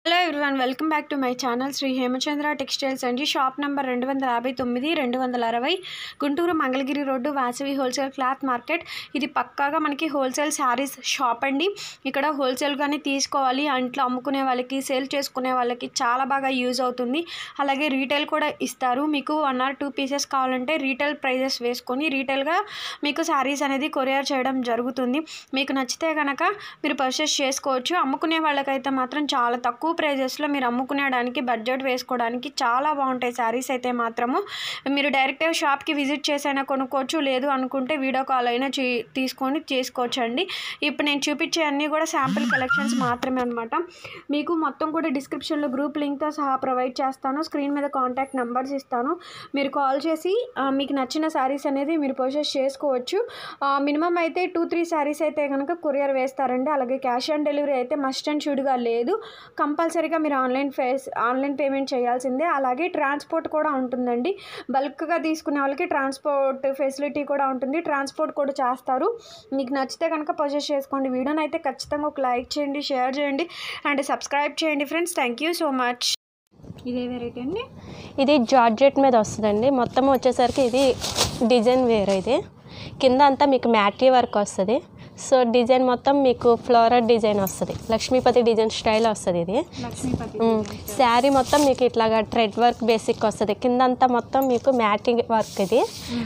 Hello everyone welcome back to my channel Sri Hemachandra textiles అండి shop number రెండు వందల యాభై తొమ్మిది రెండు వందల అరవై Guntur Mangalagiri road Vasavi wholesale cloth market ఇది పక్కాగా మనకి హోల్సేల్ శారీస్ షాప్ అండి ఇక్కడ హోల్సేల్గానే తీసుకోవాలి అంట్లో అమ్ముకునే వాళ్ళకి సేల్ చేసుకునే వాళ్ళకి చాలా బాగా యూజ్ అవుతుంది అలాగే రీటైల్ కూడా ఇస్తారు మీకు వన్ ఆర్ టూ పీసెస్ కావాలంటే రీటైల్ ప్రైజెస్ వేసుకొని రీటైల్గా మీకు శారీస్ అనేది కొరియర్ చేయడం జరుగుతుంది మీకు నచ్చితే కనుక మీరు పర్చేస్ చేసుకోవచ్చు అమ్ముకునే వాళ్ళకైతే మాత్రం చాలా తక్కువ ప్రైజెస్లో మీరు అమ్ముకునేడానికి బడ్జెట్ వేసుకోవడానికి చాలా బాగుంటాయి శారీస్ అయితే మాత్రము మీరు డైరెక్ట్గా షాప్కి విజిట్ చేసైనా కొనుక్కోవచ్చు లేదు అనుకుంటే వీడియో కాల్ అయినా చే తీసుకొని చేసుకోవచ్చు అండి ఇప్పుడు నేను చూపించే అన్నీ కూడా శాంపిల్ కలెక్షన్స్ మాత్రమే అనమాట మీకు మొత్తం కూడా డిస్క్రిప్షన్లో గ్రూప్ లింక్తో సహా ప్రొవైడ్ చేస్తాను స్క్రీన్ మీద కాంటాక్ట్ నెంబర్స్ ఇస్తాను మీరు కాల్ చేసి ఆ, మీకు నచ్చిన శారీస్ అనేది మీరు పర్చేస్ చేసుకోవచ్చు మినిమం అయితే టూ త్రీ శారీస్ అయితే కనుక కొరియర్ వేస్తారండి అలాగే క్యాష్ ఆన్ డెలివరీ అయితే మస్ట్ అండ్ షుడ్గా లేదు కంపల్సరీగా మీరు ఆన్లైన్ ఫేస్ ఆన్లైన్ పేమెంట్ చేయాల్సిందే అలాగే ట్రాన్స్పోర్ట్ కూడా ఉంటుందండి బల్క్గా తీసుకునే వాళ్ళకి ట్రాన్స్పోర్ట్ ఫెసిలిటీ కూడా ఉంటుంది ట్రాన్స్పోర్ట్ కూడా చేస్తారు మీకు నచ్చితే కనుక పర్చేస్ చేసుకోండి వీడియోని అయితే ఖచ్చితంగా ఒక లైక్ చేయండి షేర్ చేయండి అండ్ సబ్స్క్రైబ్ చేయండి friends thank you so much ఇదే వెరైటీ అండి ఇది జార్జెట్ మీద వస్తుందండి మొత్తం వచ్చేసరికి ఇది డిజైన్ వేరే ఇది కింద అంతా మీకు మ్యాటీ వర్క్ వస్తుంది సో డిజైన్ మొత్తం మీకు ఫ్లోరల్ డిజైన్ వస్తుంది లక్ష్మీపతి డిజైన్ స్టైల్ వస్తుంది ఇది లక్ష్మీపతి శారీ మొత్తం మీకు ఇట్లాగా ట్రెడ్ వర్క్ బేసిక్ వస్తుంది కింద అంతా మొత్తం మీకు మ్యాటింగ్ వర్క్ ఇది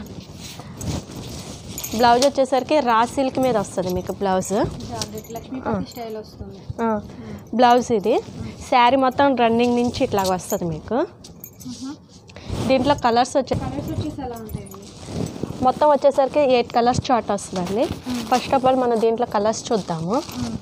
బ్లౌజ్ వచ్చేసరికి రా సిల్క్ మీద వస్తుంది మీకు బ్లౌజ్ జార్జెట్ లక్ష్మీపతి స్టైల్ వస్తుంది బ్లౌజ్ ఇది శారీ మొత్తం రన్నింగ్ నుంచి ఇట్లాగ వస్తుంది మీకు దీంట్లో కలర్స్ వచ్చే కలర్స్ వచ్చేసి ఎలా ఉంటాయండి మొత్తం వచ్చేసరికి ఎయిట్ కలర్స్ చార్ట్ వస్తుందండి ఫస్ట్ ఆఫ్ ఆల్ మనం దీంట్లో కలర్స్ చూద్దాము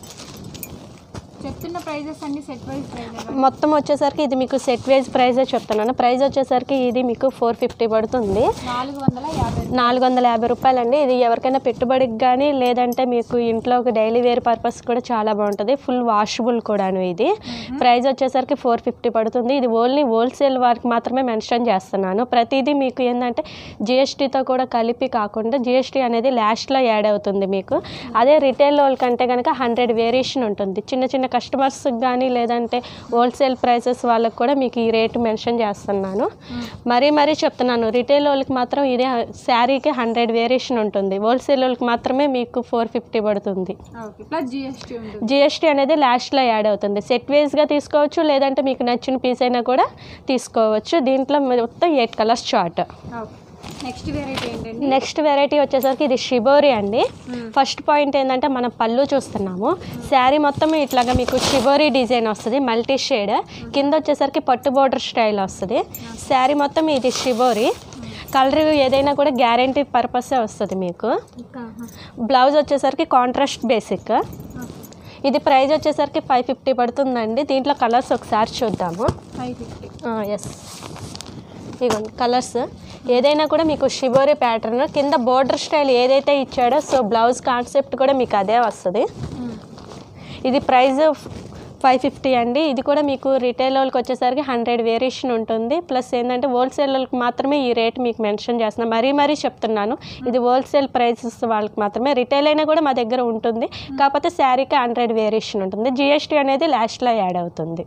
చెప్తున్న ప్రైజెస్ అన్ని సెట్ వైజ్ ప్రైజెస్ మొత్తం వచ్చేసరికి ఇది మీకు సెట్ వైజ్ ప్రైజే చెప్తున్నాను ప్రైస్ వచ్చేసరికి ఇది మీకు ఫోర్ ఫిఫ్టీ పడుతుంది నాలుగు వందల యాభై నాలుగు వందల యాభై రూపాయలండి ఇది ఎవరికైనా పెట్టుబడికి కానీ లేదంటే మీకు ఇంట్లోకి డైలీ వేర్ పర్పస్ కూడా చాలా బాగుంటుంది ఫుల్ వాషబుల్ కూడాను ఇది ప్రైస్ వచ్చేసరికి ఫోర్ ఫిఫ్టీ పడుతుంది ఇది ఓన్లీ హోల్సేల్ వారికి మాత్రమే మెన్షన్ చేస్తున్నాను ప్రతిదీ మీకు ఏంటంటే జిఎస్టీతో కూడా కలిపి కాకుండా జిఎస్టీ అనేది లాస్ట్లో యాడ్ అవుతుంది మీకు అదే రిటైల్ వాళ్ళకంటే కనుక హండ్రెడ్ వేరియేషన్ ఉంటుంది చిన్న చిన్న కస్టమర్స్కి కానీ లేదంటే హోల్సేల్ ప్రైసెస్ వాళ్ళకి కూడా మీకు ఈ రేటు మెన్షన్ చేస్తున్నాను మరీ మరీ చెప్తున్నాను రిటైల్ వాళ్ళకి మాత్రం ఇదే శారీకి హండ్రెడ్ వేరియేషన్ ఉంటుంది హోల్సేల్ వాళ్ళకి మాత్రమే మీకు ఫోర్ ఫిఫ్టీ పడుతుంది ఓకే ప్లస్ జిఎస్టీ ఉంటుంది జిఎస్టీ అనేది లాస్ట్లో యాడ్ అవుతుంది సెట్ వైజ్గా తీసుకోవచ్చు లేదంటే మీకు నచ్చిన పీస్ అయినా కూడా తీసుకోవచ్చు దీంట్లో మొత్తం eight colours chart okay next variety ఏంటండి నెక్స్ట్ వెరైటీ వచ్చేసరికి ఇది షిబోరి అండి ఫస్ట్ పాయింట్ ఏంటంటే మనం పళ్ళు చూస్తున్నాము శారీ మొత్తం ఇట్లాగా మీకు షిబోరి డిజైన్ వస్తుంది మల్టీ షేడ్ కింద వచ్చేసరికి పట్టు బోర్డర్ స్టైల్ వస్తుంది శారీ మొత్తం ఇది షిబోరి కలర్ ఏదైనా కూడా గ్యారంటీ పర్పసే వస్తుంది మీకు బ్లౌజ్ వచ్చేసరికి కాంట్రాస్ట్ బేసిక్ ఇది ప్రైస్ వచ్చేసరికి ఫైవ్ ఫిఫ్టీ పడుతుందండి దీంట్లో కలర్స్ ఒకసారి చూద్దాము ఫైవ్ ఫిఫ్టీ ఎస్ ఇవ్వండి కలర్స్ ఏదైనా కూడా మీకు షిబోరి ప్యాటర్న్ కింద బోర్డర్ స్టైల్ ఏదైతే ఇచ్చాడో సో బ్లౌజ్ కాన్సెప్ట్ కూడా మీకు అదే వస్తుంది ఇది ప్రైస్ ఫైవ్ ఫిఫ్టీ అండి ఇది కూడా మీకు రిటైల్ వాళ్ళకి వచ్చేసరికి హండ్రెడ్ వేరియేషన్ ఉంటుంది ప్లస్ ఏంటంటే హోల్సేల్ వాళ్ళకి మాత్రమే ఈ రేట్ మీకు మెన్షన్ చేస్తున్నాను మరీ మరీ చెప్తున్నాను ఇది హోల్సేల్ ప్రైసెస్ వాళ్ళకి మాత్రమే రిటైల్ అయినా కూడా మా దగ్గర ఉంటుంది కాకపోతే శారీకి హండ్రెడ్ వేరియేషన్ ఉంటుంది జిఎస్టీ అనేది లాస్ట్లో యాడ్ అవుతుంది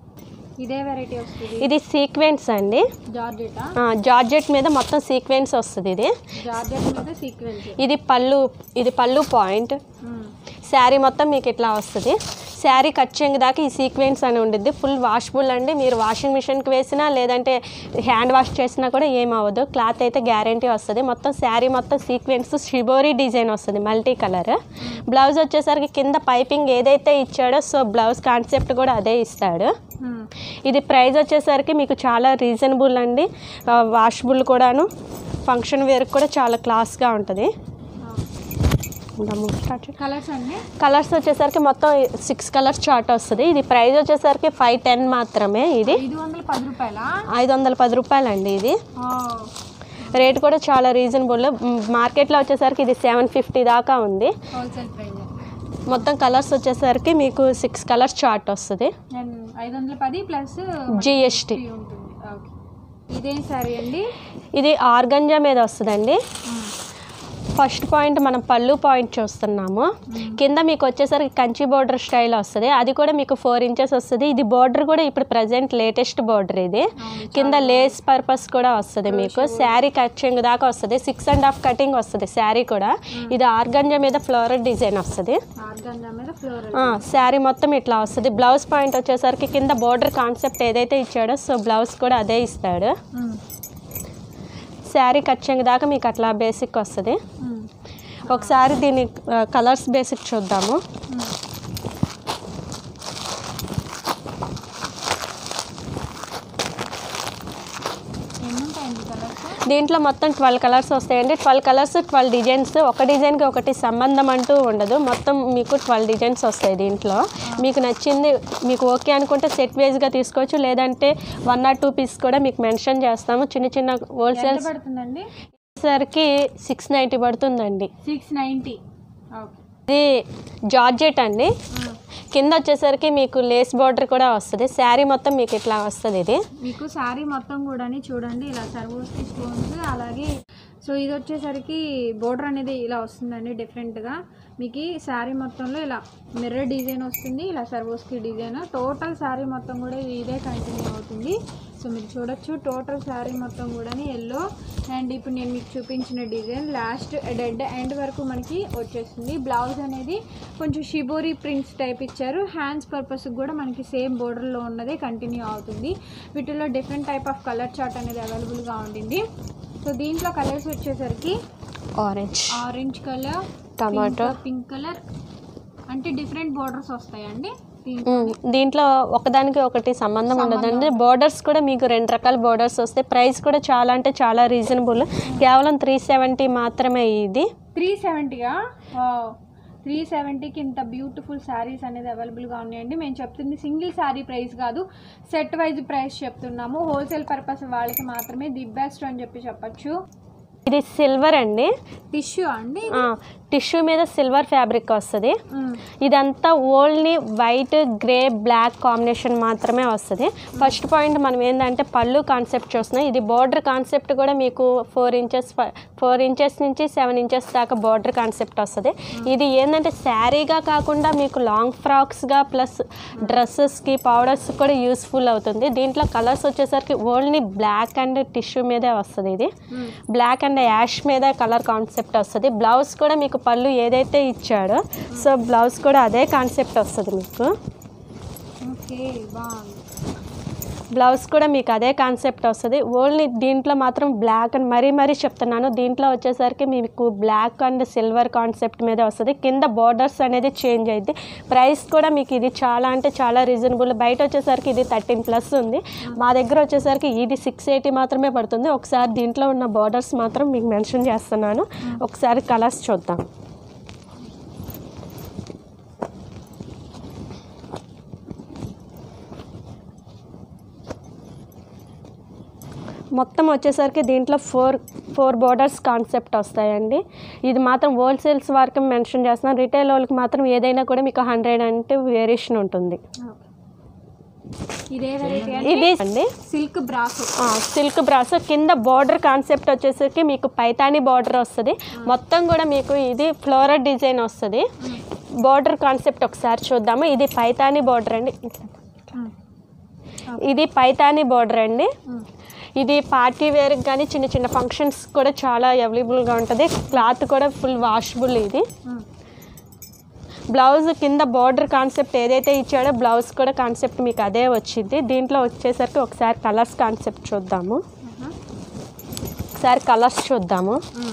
ఇదే వెరైటీ వస్తుంది ఇది సీక్వెన్స్ అండి జార్జెటా ఆ, జార్జెట్ మీద మొత్తం సీక్వెన్స్ వస్తుంది ఇది జార్జెట్ మీద సీక్వెన్స్ ఇది పళ్ళు ఇది పళ్ళు పాయింట్ శారీ మొత్తం మీకు ఇట్లా వస్తుంది శారీ కచ్చేంగి దాకా ఈ సీక్వెన్స్ అని ఉండిద్ది ఫుల్ వాషబుల్ అండి మీరు వాషింగ్ మిషన్కి వేసినా లేదంటే హ్యాండ్ వాష్ చేసినా కూడా ఏం అవ్వదు క్లాత్ అయితే గ్యారంటీ వస్తుంది మొత్తం శారీ మొత్తం సీక్వెన్స్ షిబోరీ డిజైన్ వస్తుంది మల్టీ కలర్ బ్లౌజ్ వచ్చేసరికి కింద పైపింగ్ ఏదైతే ఇచ్చాడో సో బ్లౌజ్ కాన్సెప్ట్ కూడా అదే ఇస్తాడు ఇది ప్రైస్ వచ్చేసరికి మీకు చాలా రీజనబుల్ అండి వాషబుల్ కూడాను ఫంక్షన్ వేర్ కూడా చాలా క్లాస్గా ఉంటుంది స్టార్ట్ కలర్స్ అండి కలర్స్ వచ్చేసరికి మొత్తం సిక్స్ కలర్స్ చార్ట్ వస్తుంది ఇది ప్రైస్ వచ్చేసరికి ఫైవ్ టెన్ మాత్రమే ఇది ఐదు వందల పది రూపాయలా ఐదు వందల పది రూపాయలండి ఇది రేట్ కూడా చాలా రీజనబుల్ మార్కెట్లో వచ్చేసరికి ఇది సెవెన్ ఫిఫ్టీ దాకా ఉంది హోల్సేల్ ప్రైస్ మొత్తం కలర్స్ వచ్చేసరికి మీకు సిక్స్ కలర్స్ చార్ట్ వస్తుంది అండ్ ఐదు వందల పది ప్లస్ జిఎస్టీ ఉంటుంది ఓకే ఇదేం సారీ అండి ఇది ఆర్గంజా మీద వస్తుందండి ఫస్ట్ పాయింట్ మనం పళ్ళు పాయింట్ చూస్తున్నాము కింద మీకు వచ్చేసరికి కంచి బోర్డర్ స్టైల్ వస్తుంది అది కూడా మీకు ఫోర్ ఇంచెస్ వస్తుంది ఇది బోర్డర్ కూడా ఇప్పుడు ప్రజెంట్ లేటెస్ట్ బోర్డర్ ఇది కింద లేస్ పర్పస్ కూడా వస్తుంది మీకు శారీ కటింగ్ దాకా వస్తుంది సిక్స్ అండ్ హాఫ్ కటింగ్ వస్తుంది శారీ కూడా ఇది ఆర్గంజా మీద ఫ్లోరల్ డిజైన్ వస్తుంది ఆర్గంజా మీద ఫ్లోరల్ శారీ మొత్తం ఇట్లా వస్తుంది బ్లౌజ్ పాయింట్ వచ్చేసరికి కింద బోర్డర్ కాన్సెప్ట్ ఏదైతే ఇచ్చాడో సో బ్లౌజ్ కూడా అదే ఇస్తాడు శారీ కచ్చింగ్ దాకా మీకు అట్లా బేసిక్ వస్తుంది ఒకసారి దీని కలర్స్ బేసిక్ చూద్దాము ఎన్ని ఉంటాయండి కలర్స్ దీంట్లో మొత్తం ట్వెల్వ్ కలర్స్ వస్తాయండి ట్వెల్వ్ కలర్స్ ట్వెల్వ్ డిజైన్స్ ఒక డిజైన్కి ఒకటి సంబంధం అంటూ ఉండదు మొత్తం మీకు ట్వెల్వ్ డిజైన్స్ వస్తాయి దీంట్లో మీకు నచ్చింది మీకు ఓకే అనుకుంటే సెట్ వైజ్గా తీసుకోవచ్చు లేదంటే వన్ ఆర్ టూ పీస్ కూడా మీకు మెన్షన్ చేస్తాము చిన్న చిన్న హోల్సేల్ ఎంత పడుతుందండి సరికి సిక్స్ నైంటీ పడుతుందండి సిక్స్ నైంటీ ఓకే ఇది జార్జెట్ అండి కింద వచ్చేసరికి మీకు లేస్ బార్డర్ కూడా వస్తుంది శారీ మొత్తం మీకు ఇట్లా వస్తుంది ఇది మీకు శారీ మొత్తం కూడా చూడండి ఇలా సర్వోస్కి స్టోన్స్ అలాగే సో ఇది వచ్చేసరికి బోర్డర్ అనేది ఇలా వస్తుందండి డిఫరెంట్గా మీకు ఈ శారీ మొత్తంలో ఇలా మిర్రర్ డిజైన్ వస్తుంది ఇలా సర్వోస్కి డిజైన్ టోటల్ శారీ మొత్తం కూడా ఇది ఇదే కంటిన్యూ అవుతుంది సో మీరు చూడొచ్చు టోటల్ శారీ మొత్తం కూడా ఎల్లో అండ్ ఇప్పుడు నేను మీకు చూపించిన డిజైన్ లాస్ట్ డెడ్ ఎండ్ వరకు మనకి వచ్చేస్తుంది బ్లౌజ్ అనేది కొంచెం షిబోరి ప్రింట్స్ టైప్ ఇచ్చారు హ్యాండ్స్ పర్పస్కి కూడా మనకి సేమ్ బోర్డర్లో ఉన్నదే కంటిన్యూ అవుతుంది వీటిలో different type of colour chart అనేది అవైలబుల్గా ఉంటుంది సో దీంట్లో కలర్స్ వచ్చేసరికి orange orange colour tomato pink colour అంటే డిఫరెంట్ బోర్డర్స్ వస్తాయండి దీంట్లో ఉమ్, దీంట్లో ఒకదానికి ఒకటి సంబంధం ఉండదండి బోర్డర్స్ కూడా మీకు రెండు రకాల బోర్డర్స్ వస్తాయి ప్రైస్ కూడా చాలా అంటే చాలా రీజనబుల్ కేవలం త్రీ సెవెంటీ మాత్రమే ఇది త్రీ సెవెంటీగా త్రీ సెవెంటీకి ఇంత బ్యూటిఫుల్ శారీస్ అనేది అవైలబుల్గా ఉన్నాయండి మేము చెప్తుంది సింగిల్ శారీ ప్రైస్ కాదు సెట్ వైజ్ ప్రైస్ చెప్తున్నాము హోల్సేల్ పర్పస్ వాళ్ళకి మాత్రమే ది బెస్ట్ అని చెప్పి చెప్పచ్చు ఇది సిల్వర్ అండి టిష్యూ అండి టిష్యూ మీద సిల్వర్ ఫ్యాబ్రిక్ వస్తుంది మ్మ్. ఇదంతా only white grey black combination మాత్రమే వస్తుంది ఫస్ట్ పాయింట్ మనం ఏంటంటే పళ్ళు కాన్సెప్ట్ చూస్తున్నాం ఇది బార్డర్ కాన్సెప్ట్ కూడా మీకు ఫోర్ ఇంచెస్ ఫోర్ ఇంచెస్ నుంచి సెవెన్ ఇంచెస్ దాకా బార్డర్ కాన్సెప్ట్ వస్తుంది ఇది ఏంటంటే శారీగా కాకుండా మీకు లాంగ్ ఫ్రాక్స్గా ప్లస్ డ్రెస్సెస్కి పౌడర్స్ కూడా యూస్ఫుల్ అవుతుంది దీంట్లో కలర్స్ వచ్చేసరికి ఓన్లీ బ్లాక్ అండ్ టిష్యూ మీదే వస్తుంది ఇది మ్మ్. బ్లాక్ అండ్ యాష్ మీద కలర్ కాన్సెప్ట్ వస్తుంది బ్లౌజ్ కూడా మీకు పళ్ళు ఏదైతే ఇచ్చాడో సో బ్లౌజ్ కూడా అదే కాన్సెప్ట్ వస్తుంది మీకు ఓకే బాగుంది బ్లౌజ్ కూడా మీకు అదే కాన్సెప్ట్ వస్తుంది ఓన్లీ దీంట్లో మాత్రం బ్లాక్ అండ్ మరీ మరీ చెప్తున్నాను దీంట్లో వచ్చేసరికి మీకు బ్లాక్ అండ్ సిల్వర్ కాన్సెప్ట్ మీద వస్తుంది కింద బార్డర్స్ అనేది చేంజ్ అయింది ప్రైస్ కూడా మీకు ఇది చాలా అంటే చాలా రీజనబుల్ బయట వచ్చేసరికి ఇది థర్టీన్ ప్లస్ ఉంది మా దగ్గర వచ్చేసరికి ఇది సిక్స్ ఎయిటీ మాత్రమే పడుతుంది ఒకసారి దీంట్లో ఉన్న బార్డర్స్ మాత్రం మీకు మెన్షన్ చేస్తున్నాను ఒకసారి కలర్స్ చూద్దాం మొత్తం వచ్చేసరికి దీంట్లో ఫోర్ ఫోర్ బోర్డర్స్ కాన్సెప్ట్ వస్తాయండి ఇది మాత్రం హోల్సేల్స్ వరకు మెన్షన్ చేస్తున్నాను రిటైల్ వాళ్ళకి మాత్రం ఏదైనా కూడా మీకు హండ్రెడ్ అంటే వేరియేషన్ ఉంటుంది ఓకే ఇదే వెరైటీ ఇది అండి సిల్క్ బ్రాస్ సిల్క్ బ్రాస్ కింద బార్డర్ కాన్సెప్ట్ వచ్చేసరికి మీకు పైతాని బార్డర్ వస్తుంది మొత్తం కూడా మీకు ఇది ఫ్లోరల్ డిజైన్ వస్తుంది బార్డర్ కాన్సెప్ట్ ఒకసారి చూద్దాము ఇది పైతాని బార్డర్ అండి ఇది పైతాని బార్డర్ అండి ఇది పార్టీ వేర్కి కానీ చిన్న చిన్న ఫంక్షన్స్ కూడా చాలా అవైలబుల్గా ఉంటుంది క్లాత్ కూడా ఫుల్ వాషబుల్ ఇది బ్లౌజ్ కింద బార్డర్ కాన్సెప్ట్ ఏదైతే ఇచ్చాడో బ్లౌజ్ కూడా కాన్సెప్ట్ మీకు అదే వచ్చింది దీంట్లో వచ్చేసరికి ఒకసారి కలర్స్ కాన్సెప్ట్ చూద్దాము ఒకసారి కలర్స్ చూద్దాము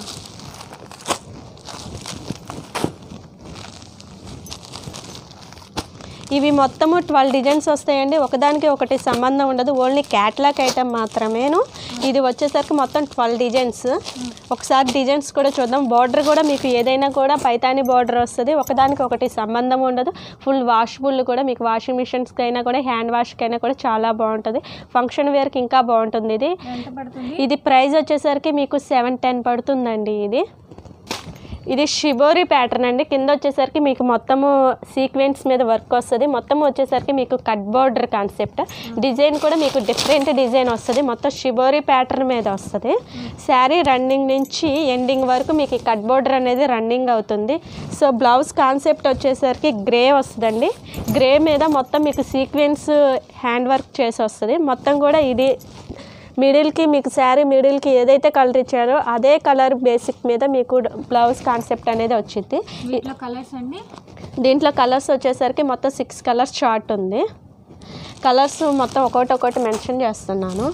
ఇవి మొత్తము ట్వెల్వ్ డిజైన్స్ వస్తాయండి ఒకదానికి ఒకటి సంబంధం ఉండదు ఓన్లీ క్యాట్లాగ్ ఐటమ్ మాత్రమేను ఇది వచ్చేసరికి మొత్తం ట్వెల్వ్ డిజైన్స్ ఒకసారి డిజైన్స్ కూడా చూద్దాం బార్డర్ కూడా మీకు ఏదైనా కూడా పైతాని బార్డర్ వస్తుంది ఒకదానికి ఒకటి సంబంధం ఉండదు ఫుల్ వాషబుల్ కూడా మీకు వాషింగ్ మిషన్స్కి అయినా కూడా హ్యాండ్ వాష్కి అయినా కూడా చాలా బాగుంటుంది ఫంక్షన్ వేర్కి ఇంకా బాగుంటుంది ఇది ఎంత పడుతుంది ఇది ప్రైస్ వచ్చేసరికి మీకు సెవెన్ టెన్ పడుతుందండి ఇది ఇది షిబోరి ప్యాటర్న్ అండి కింద వచ్చేసరికి మీకు మొత్తము సీక్వెన్స్ మీద వర్క్ వస్తుంది మొత్తం వచ్చేసరికి మీకు కట్ బోర్డర్ కాన్సెప్ట్ డిజైన్ కూడా మీకు డిఫరెంట్ డిజైన్ వస్తుంది మొత్తం షిబోరి ప్యాటర్న్ మీద వస్తుంది శారీ రన్నింగ్ నుంచి ఎండింగ్ వరకు మీకు ఈ కట్ బోర్డర్ అనేది రన్నింగ్ అవుతుంది సో బ్లౌజ్ కాన్సెప్ట్ వచ్చేసరికి గ్రే వస్తుందండి గ్రే మీద మొత్తం మీకు సీక్వెన్స్ హ్యాండ్ వర్క్ చేసి వస్తుంది మొత్తం కూడా ఇది మిడిల్కి మీకు శారీ మిడిల్కి ఏదైతే కలర్ ఇచ్చారో అదే కలర్ బేసిక్ మీద మీకు బ్లౌజ్ కాన్సెప్ట్ అనేది వచ్చింది వీటిలో కలర్స్ అండి దీంట్లో కలర్స్ వచ్చేసరికి మొత్తం సిక్స్ కలర్స్ చార్ట్ ఉంది కలర్స్ మొత్తం ఒకటి ఒకటి మెన్షన్ చేస్తున్నాను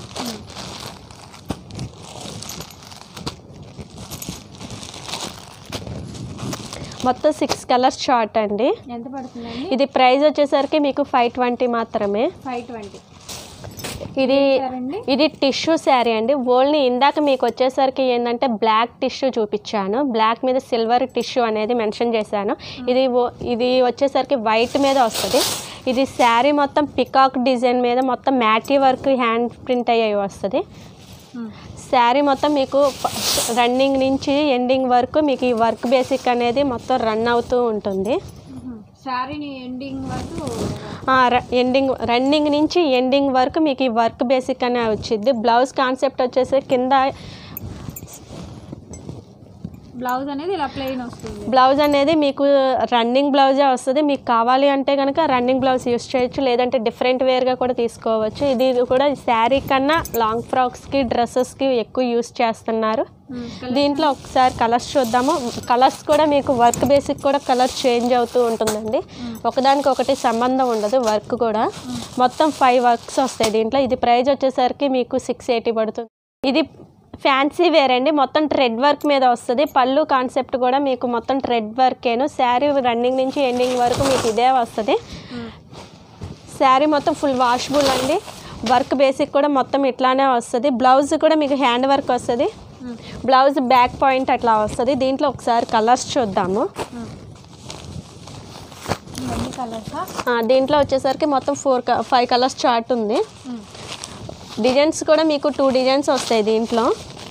మొత్తం సిక్స్ కలర్స్ చార్ట్ అండి ఎంత పడుతుందండి ఇది ప్రైస్ వచ్చేసరికి మీకు ఫైవ్ ట్వంటీ మాత్రమే ఫైవ్ ట్వంటీ ఇది అండి ఇది టిష్యూ శారీ అండి ఓన్లీ ఇందాక మీకు వచ్చేసరికి ఏంటంటే బ్లాక్ టిష్యూ చూపించాను బ్లాక్ మీద సిల్వర్ టిష్యూ అనేది మెన్షన్ చేశాను ఇది ఓ- ఇది వచ్చేసరికి వైట్ మీద వస్తుంది ఇది శారీ మొత్తం పికాక్ డిజైన్ మీద మొత్తం మ్యాటీ వర్క్ హ్యాండ్ ప్రింట్ అయ్యి వస్తుంది శారీ మొత్తం మీకు రన్నింగ్ నుంచి ఎండింగ్ వరకు మీకు ఈ వర్క్ బేసిక్ అనేది మొత్తం రన్ అవుతూ ఉంటుంది శారీని ఎండింగ్ వరకు ఎండింగ్ రన్నింగ్ నుంచి ఎండింగ్ వరకు మీకు ఈ వర్క్ బేసిక్ అనే వచ్చింది బ్లౌజ్ కాన్సెప్ట్ వచ్చేసి కింద బ్లౌజ్ అనేది ఇలా ప్లెయిన్ వస్తుంది బ్లౌజ్ అనేది మీకు రన్నింగ్ బ్లౌజే వస్తుంది మీకు కావాలి అంటే కనుక రన్నింగ్ బ్లౌజ్ యూస్ చేయొచ్చు లేదంటే డిఫరెంట్ వేర్గా కూడా తీసుకోవచ్చు ఇది కూడా శారీ కన్నా లాంగ్ ఫ్రాక్స్కి డ్రెస్సెస్కి ఎక్కువ యూస్ చేస్తున్నారు దీంట్లో ఒకసారి కలర్స్ చూద్దాము కలర్స్ కూడా మీకు వర్క్ బేసిక్ కూడా కలర్ చేంజ్ అవుతూ ఉంటుందండి ఒకదానికి ఒకటి సంబంధం ఉండదు వర్క్ కూడా మొత్తం ఫైవ్ వర్క్స్ వస్తాయి దీంట్లో ఇది ప్రైస్ వచ్చేసరికి మీకు సిక్స్ ఎయిటీ పడుతుంది ఇది ఫ్యాన్సీ వేర్ అండి మొత్తం ట్రెడ్ వర్క్ మీద వస్తుంది పళ్ళు కాన్సెప్ట్ కూడా మీకు మొత్తం ట్రెడ్ వర్కేను శారీ రన్నింగ్ నుంచి ఎండింగ్ వరకు మీకు ఇదే వస్తుంది శారీ మొత్తం ఫుల్ వాషబుల్ అండి వర్క్ బేసిక్ కూడా మొత్తం ఇట్లానే వస్తుంది బ్లౌజ్ కూడా మీకు హ్యాండ్ వర్క్ వస్తుంది బ్లౌజ్ బ్యాక్ పాయింట్ అట్లా వస్తుంది దీంట్లో ఒకసారి కలర్స్ చూద్దాము ఇవన్నీ కలర్సా ఆ, దీంట్లో వచ్చేసరికి మొత్తం ఫోర్ ఫైవ్ కలర్స్ చార్ట్ ఉంది డిజైన్స్ కూడా మీకు టూ డిజైన్స్ వస్తాయి దీంట్లో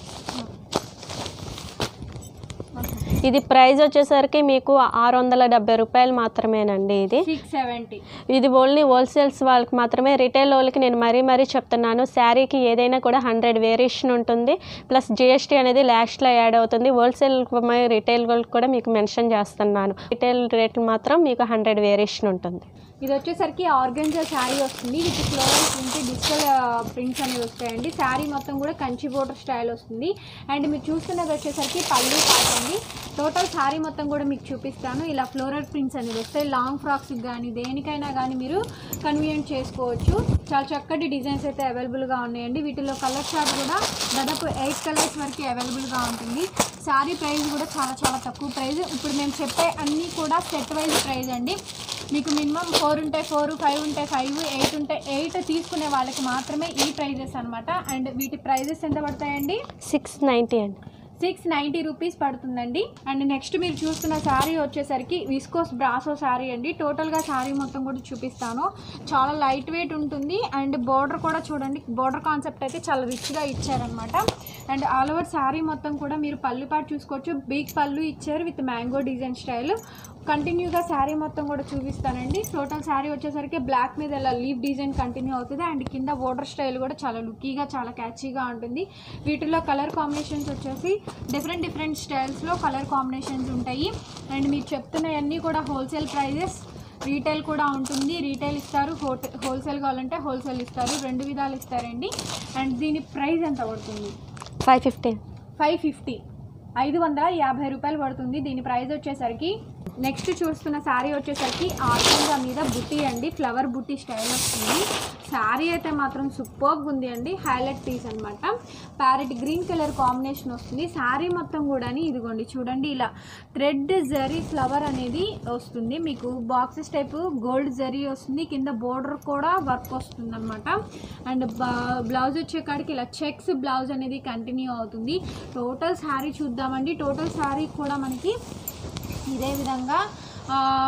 ఇది ప్రైస్ వచ్చేసరికి మీకు ఆరు వందల డెబ్బై రూపాయలు మాత్రమేనండి ఇది సిక్స్ సెవెంటీ ఇది ఓన్లీ హోల్సేల్స్ వాళ్ళకి మాత్రమే రిటైల్ వాళ్ళకి నేను మరీ మరీ చెప్తున్నాను శారీకి ఏదైనా కూడా హండ్రెడ్ వేరియేషన్ ఉంటుంది ప్లస్ జిఎస్టీ అనేది లాస్ట్లో యాడ్ అవుతుంది హోల్సేల్ రిటైల్ వాళ్ళకి కూడా మీకు మెన్షన్ చేస్తున్నాను రిటైల్ రేట్ మాత్రం మీకు హండ్రెడ్ వేరియేషన్ ఉంటుంది ఇది వచ్చేసరికి ఆర్గంజా శారీ వస్తుంది with floral print digital prints అనేవి వస్తాయండి శారీ మొత్తం కూడా కంచి బోర్డర్ స్టైల్ వస్తుంది అండ్ మీరు చూస్తున్నది వచ్చేసరికి పళ్ళు పాట అండి టోటల్ శారీ మొత్తం కూడా మీకు చూపిస్తాను ఇలా ఫ్లోరల్ ప్రింట్స్ అనేవి వస్తాయి లాంగ్ ఫ్రాక్స్కి కానీ దేనికైనా కానీ మీరు కన్వీనియంట్ చేసుకోవచ్చు చాలా చక్కటి డిజైన్స్ అయితే అవైలబుల్గా ఉన్నాయండి వీటిలో కలర్ చార్ట్ కూడా దాదాపు ఎయిట్ కలర్స్ వరకు అవైలబుల్గా ఉంటుంది శారీ ప్రైస్ కూడా చాలా చాలా తక్కువ ప్రైస్ ఇప్పుడు మేము చెప్పే అన్నీ కూడా సెట్ వైజ్ ప్రైస్ అండి మీకు మినిమం ఫోర్ ఉంటే ఫోర్ ఫైవ్ ఉంటే ఫైవ్ ఎయిట్ ఉంటే ఎయిట్ తీసుకునే వాళ్ళకి మాత్రమే ఈ ప్రైజెస్ అనమాట అండ్ వీటి ప్రైజెస్ ఎంత పడతాయండి సిక్స్ నైంటీ అండి సిక్స్ నైంటీ రూపీస్ పడుతుందండి అండ్ నెక్స్ట్ మీరు చూస్తున్న శారీ వచ్చేసరికి విస్కోస్ బ్రాసో శారీ అండి టోటల్గా శారీ మొత్తం కూడా చూపిస్తాను చాలా లైట్ వెయిట్ ఉంటుంది అండ్ బార్డర్ కూడా చూడండి బార్డర్ కాన్సెప్ట్ అయితే చాలా రిచ్గా ఇచ్చారనమాట అండ్ ఆల్ ఓవర్ శారీ మొత్తం కూడా మీరు పళ్ళు పాటు చూసుకోవచ్చు బిగ్ పళ్ళు ఇచ్చారు విత్ మ్యాంగో డిజైన్ స్టైల్ కంటిన్యూగా శారీ మొత్తం కూడా చూపిస్తానండి టోటల్ శారీ వచ్చేసరికి బ్లాక్ మీద ఇలా లీవ్ డిజైన్ కంటిన్యూ అవుతుంది అండ్ కింద బోర్డర్ స్టైల్ కూడా చాలా లుక్కీగా చాలా క్యాచీగా ఉంటుంది వీటిలో కలర్ కాంబినేషన్స్ వచ్చేసి డిఫరెంట్ డిఫరెంట్ స్టైల్స్లో కలర్ కాంబినేషన్స్ ఉంటాయి అండ్ మీరు చెప్తున్నవన్నీ కూడా హోల్సేల్ ప్రైజెస్ రీటైల్ కూడా ఉంటుంది రీటైల్ ఇస్తారు హోటల్ హోల్సేల్ కావాలంటే హోల్సేల్ ఇస్తారు రెండు విధాలు ఇస్తారండి అండ్ దీని ప్రైస్ ఎంత పడుతుంది ఫైవ్ ఫిఫ్టీ ఫైవ్ ఫిఫ్టీ ఐదు వందల యాభై రూపాయలు పడుతుంది దీని ప్రైస్ వచ్చేసరికి నెక్స్ట్ చూస్తున్న శారీ వచ్చేసరికి ఆర్గంజా మీద బుట్టి అండి ఫ్లవర్ బుట్టి స్టైల్ వస్తుంది శారీ అయితే మాత్రం సూపర్గా ఉంది అండి హైలైట్ పీస్ అనమాట ప్యారెట్ గ్రీన్ కలర్ కాంబినేషన్ వస్తుంది శారీ మొత్తం కూడా ఇదిగోండి చూడండి ఇలా థ్రెడ్ జరీ ఫ్లవర్ అనేది వస్తుంది మీకు బాక్సెస్ టైప్ గోల్డ్ జరీ వస్తుంది కింద బోర్డర్ కూడా వర్క్ వస్తుంది అనమాట అండ్ బ్లౌజ్ వచ్చే కాడికి ఇలా చెక్స్ బ్లౌజ్ అనేది కంటిన్యూ అవుతుంది టోటల్ శారీ చూద్దామండి టోటల్ శారీ కూడా మనకి ఇదే విధంగా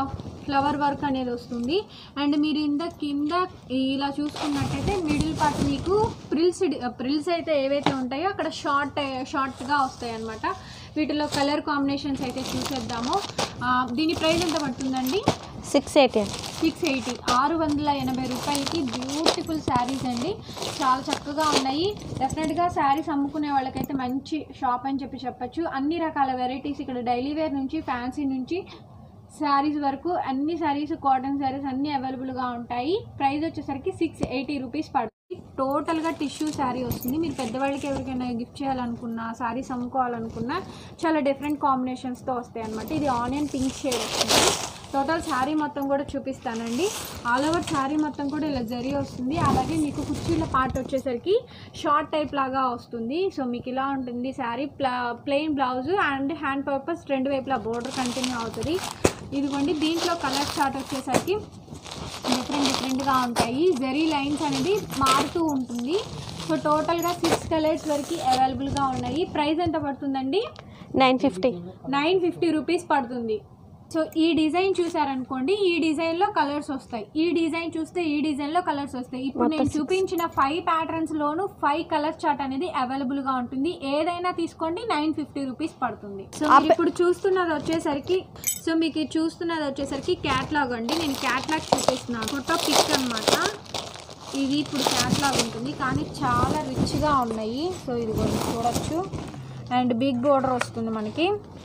ఫ్లవర్ వర్క్ అనేది వస్తుంది అండ్ మీరు ఇంత కింద ఇలా చూసుకున్నట్టయితే మిడిల్ పార్ట్ మీకు ప్రిల్స్ ప్రిల్స్ అయితే ఏవైతే ఉంటాయో అక్కడ షార్ట్ షార్ట్గా వస్తాయి అనమాట వీటిలో కలర్ కాంబినేషన్స్ అయితే చూసేద్దాము ఆ, దీని ప్రైస్ ఎంత పడుతుందండి సిక్స్ ఎయిటీ సిక్స్ ఎయిటీ ఆరు వందల ఎనభై రూపాయలకి బ్యూటిఫుల్ శారీస్ అండి చాలా చక్కగా ఉన్నాయి డెఫినెట్గా శారీస్ అమ్ముకునే వాళ్ళకైతే మంచి షాప్ అని చెప్పి చెప్పొచ్చు అన్ని రకాల వెరైటీస్ ఇక్కడ డైలీ వేర్ నుంచి ఫ్యాన్సీ నుంచి శారీస్ వరకు అన్ని శారీస్ కాటన్ శారీస్ అన్నీ అవైలబుల్గా ఉంటాయి ప్రైస్ వచ్చేసరికి సిక్స్ ఎయిటీ రూపీస్ పడుతుంది టోటల్గా టిష్యూ శారీ వస్తుంది మీరు పెద్దవాళ్ళకి ఎవరికైనా గిఫ్ట్ చేయాలనుకున్నా శారీస్ అమ్ముకోవాలనుకున్నా చాలా డిఫరెంట్ కాంబినేషన్స్తో వస్తాయి అనమాట ఇది ఆనియన్ పింక్ షేడ్ వస్తుంది టోటల్ శారీ మొత్తం కూడా చూపిస్తానండి ఆల్ ఓవర్ శారీ మొత్తం కూడా ఇలా జరీ వస్తుంది అలాగే మీకు కుర్చీల పార్ట్ వచ్చేసరికి షార్ట్ టైప్ లాగా వస్తుంది సో మీకు ఇలా ఉంటుంది శారీ ప్లా plain blouse and hand purpose రెండు వైపులా బోర్డర్ కంటిన్యూ అవుతుంది ఇదిగోండి దీంట్లో కలర్ చార్ట్ వచ్చేసరికి డిఫరెంట్ డిఫరెంట్గా ఉంటాయి జెరీ లైన్స్ అనేది మారుతూ ఉంటుంది సో టోటల్గా సిక్స్ కలర్స్ వరకు అవైలబుల్గా ఉన్నాయి ప్రైస్ ఎంత పడుతుందండి nine fifty nine fifty rupees పడుతుంది సో ఈ డిజైన్ చూసారనుకోండి ఈ డిజైన్లో కలర్స్ వస్తాయి ఈ డిజైన్ చూస్తే ఈ డిజైన్లో కలర్స్ వస్తాయి ఇప్పుడు నేను చూపించిన ఫైవ్ ప్యాటర్న్స్ లోను ఫైవ్ కలర్ చార్ట్ అనేది అవైలబుల్ గా ఉంటుంది ఏదైనా తీసుకోండి నైన్ ఫిఫ్టీ రూపీస్ పడుతుంది సో మీరు ఇప్పుడు చూస్తున్నది వచ్చేసరికి సో మీకు ఇది చూస్తున్నది వచ్చేసరికి క్యాట్లాగ్ అండి నేను క్యాట్లాగ్ చూపిస్తున్నాను ఫోటో పిక్ అన్నమాట ఇది ఇప్పుడు క్యాట్లాగ్ ఉంటుంది కానీ చాలా రిచ్గా ఉన్నాయి సో ఇది కొంచెం చూడొచ్చు అండ్ బిగ్ బోర్డర్ వస్తుంది మనకి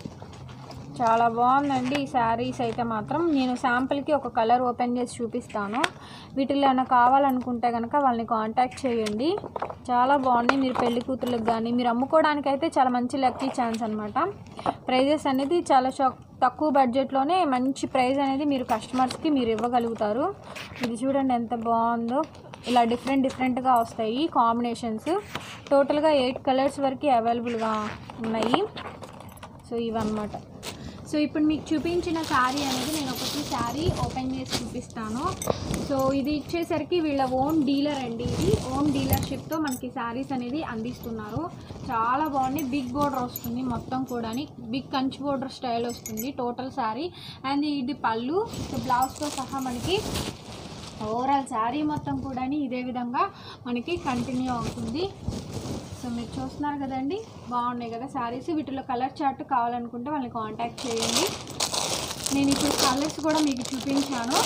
చాలా బాగుందండి ఈ శారీస్ అయితే మాత్రం నేను శాంపుల్కి ఒక కలర్ ఓపెన్ చేసి చూపిస్తాను వీటిలో ఏమైనా కావాలనుకుంటే కనుక వాళ్ళని కాంటాక్ట్ చేయండి చాలా బాగున్నాయి మీరు పెళ్లి కూతుర్లకు కానీ మీరు అమ్ముకోవడానికి అయితే చాలా మంచి లక్కీ ఛాన్స్ అనమాట ప్రైజెస్ అనేది చాలా షాక్ తక్కువ బడ్జెట్లోనే మంచి ప్రైస్ అనేది మీరు కస్టమర్స్కి మీరు ఇవ్వగలుగుతారు ఇది చూడండి ఎంత బాగుందో ఇలా డిఫరెంట్ డిఫరెంట్గా వస్తాయి కాంబినేషన్స్ టోటల్గా ఎయిట్ కలర్స్ వరకు అవైలబుల్గా ఉన్నాయి సో ఇవన్నమాట సో ఇప్పుడు మీకు చూపించిన శారీ అనేది నేను ఒకటి శారీ ఓపెన్ చేసి చూపిస్తాను సో ఇది ఇచ్చేసరికి వీళ్ళ ఓన్ డీలర్ అండి ఇది ఓన్ డీలర్షిప్తో మనకి శారీస్ అనేది అందిస్తున్నారు చాలా బాగుంది బిగ్ బోర్డర్ వస్తుంది మొత్తం కూడా బిగ్ కంచి బోర్డర్ స్టైల్ వస్తుంది టోటల్ శారీ అండ్ ఇది పళ్ళు సో బ్లౌజ్తో సహా మనకి ఓవరాల్ శారీ మొత్తం కూడా ఇదే విధంగా మనకి కంటిన్యూ అవుతుంది సో మీరు చూస్తున్నారు కదండి బాగున్నాయి కదా శారీస్ వీటిలో కలర్ చార్ట్ కావాలనుకుంటే వాళ్ళని కాంటాక్ట్ చేయండి నేను ఇప్పుడు కలర్స్ కూడా మీకు చూపించాను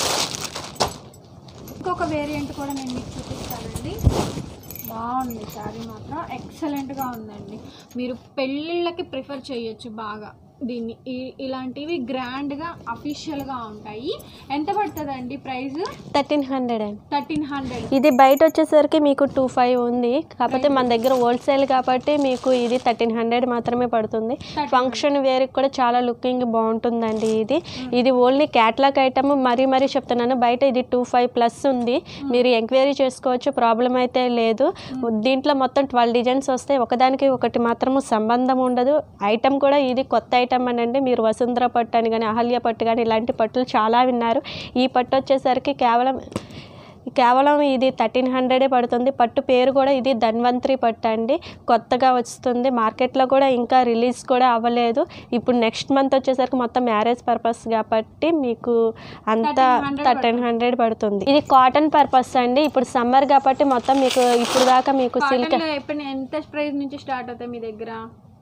ఇంకొక వేరియంట్ కూడా నేను మీకు చూపిస్తానండి బాగుంది శారీ మాత్రం ఎక్సలెంట్గా ఉందండి మీరు పెళ్ళిళ్ళకి ప్రిఫర్ చేయొచ్చు బాగా దీన్ని ఈ- ఇలాంటివి గ్రాండ్గా అఫీషియల్గా ఉంటాయి ఎంత పడుతుందండి ప్రైస్ థర్టీన్ హండ్రెడ్ అండి థర్టీన్ హండ్రెడ్ ఇది బయట వచ్చేసరికి మీకు టూ ఫైవ్ ఉంది కాకపోతే మన దగ్గర హోల్సేల్ కాబట్టి మీకు ఇది థర్టీన్ హండ్రెడ్ మాత్రమే పడుతుంది ఫంక్షన్ వేర్కి కూడా చాలా లుకింగ్ బాగుంటుందండి ఇది ఇది ఓన్లీ క్యాట్లాగ్ ఐటమ్ మరీ మరీ చెప్తున్నాను బయట ఇది టూ ఫైవ్ ప్లస్ ఉంది మీరు ఎంక్వైరీ చేసుకోవచ్చు ప్రాబ్లం అయితే లేదు దీంట్లో మొత్తం ట్వెల్వ్ డిజైన్స్ వస్తాయి ఒకదానికి ఒకటి మాత్రము సంబంధం ఉండదు ఐటమ్ కూడా ఇది కొత్త ఐటమ్ అనండి మీరు వసుంధర పట్టు అని కానీ అహల్య పట్టు కానీ ఇలాంటి పట్టులు చాలా విన్నారు ఈ పట్టు వచ్చేసరికి కేవలం కేవలం ఇది థర్టీన్ హండ్రెడే పడుతుంది పట్టు పేరు కూడా ఇది ధన్వంతరి పట్టు అండి కొత్తగా వస్తుంది మార్కెట్లో కూడా ఇంకా రిలీజ్ కూడా అవ్వలేదు ఇప్పుడు నెక్స్ట్ మంత్ వచ్చేసరికి మొత్తం మ్యారేజ్ పర్పస్ కాబట్టి మీకు అంతా 1300 థర్టీన్ హండ్రెడ్ పడుతుంది ఇది కాటన్ పర్పస్ అండి ఇప్పుడు సమ్మర్ కాబట్టి మొత్తం మీకు ఇప్పుడు దాకా మీకు సిల్క్ కాటన్లో ఎప్పుడు ఎంత ప్రైస్ నుంచి స్టార్ట్ అవుతాయి మీ దగ్గర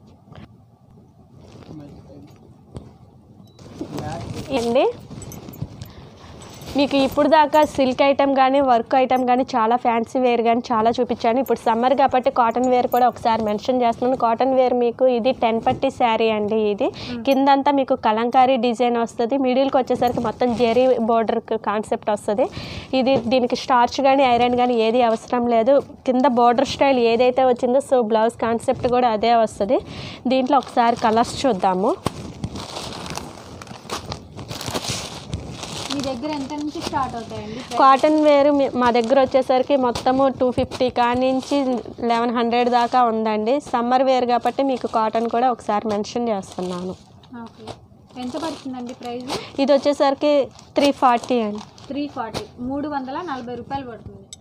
అండి మీకు ఇప్పుడు దాకా సిల్క్ ఐటమ్ కానీ వర్క్ ఐటమ్ కానీ చాలా ఫ్యాన్సీ వేర్ కానీ చాలా చూపించాను ఇప్పుడు సమ్మర్ కాబట్టి కాటన్ వేర్ కూడా ఒకసారి మెన్షన్ చేస్తున్నాను కాటన్ వేర్ మీకు ఇది టెన్ పట్టి శారీ అండి ఇది కిందంతా మీకు కలంకారీ డిజైన్ వస్తుంది మిడిల్కి వచ్చేసరికి మొత్తం జెరీ బోర్డర్ కాన్సెప్ట్ వస్తుంది ఇది దీనికి స్టార్చ్ కానీ ఐరన్ కానీ ఏది అవసరం లేదు కింద బోర్డర్ స్టైల్ ఏదైతే వచ్చిందో సో బ్లౌజ్ కాన్సెప్ట్ కూడా అదే వస్తుంది దీంట్లో ఒకసారి కలర్స్ చూద్దాము మీ దగ్గర ఎంత నుంచి స్టార్ట్ అవుతాయండి కాటన్ వేర్ మీ- మా దగ్గర వచ్చేసరికి మొత్తము టూ ఫిఫ్టీ కానించి లెవెన్ హండ్రెడ్ దాకా ఉందండి సమ్మర్ వేర్ కాబట్టి మీకు కాటన్ కూడా ఒకసారి మెన్షన్ చేస్తున్నాను ఓకే ఎంత పడుతుందండి ప్రైస్ ఇది వచ్చేసరికి త్రీ ఫార్టీ అండి త్రీ ఫార్టీ మూడు వందల నలభై రూపాయలు పడుతుంది